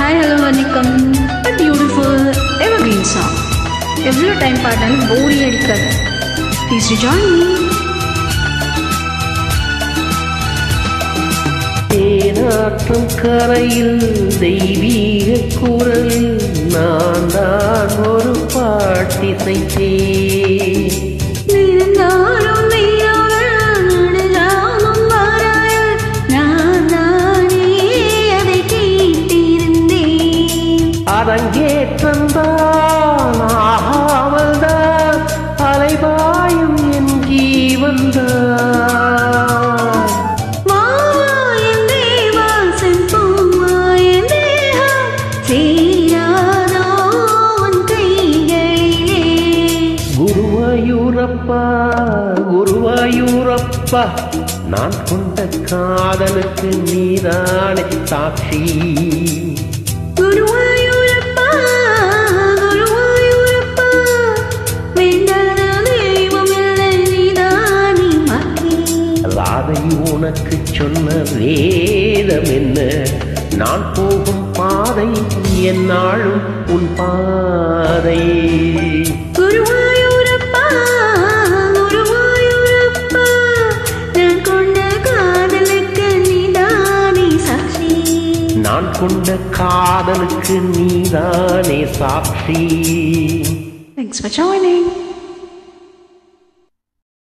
Hi hello வணக்கம் a beautiful evergreen song எவ்வளோ time பாட்டாலும் போரி அடிக்காது ப்ளீஸ் join me தேனாற்றும் கரையில் தெய்வீக குரலில் நான் தான் ஒரு பாட்டிசைத்தேன் நீந்தாரும் நீயாவல் நடுராமம் வாராயல் நான் தானே அதை கேட்டிருந்தேன் அரங்கேற்றந்தான் ஆகாமல் தான் அலைபாயும் என் ஜீவன்தான் மாயன் தேவா செம்பூமாயன் தேகம் சேராதோ உன் கைகளிலே குருவாயூரப்பா குருவாயூரப்பா நான் கொண்ட காதலுக்கு நீதானே சாட்சி குருவாயூரப்பா குருவாயூரப்பா வேண்டாத தெய்வம் இல்லை நீதானே மகே ராதை உனக்கு சொன்ன வேதம் என்ன நான் போகும் பாதை என்னாலும் உன் பாதை குருவாயூரப்பா குருவாயூரப்பா நான் கொண்ட காதலுக்கு நீதானே சாட்சி நான் கொண்ட காதலுக்கு நீதானே சாட்சி Thanks for joining.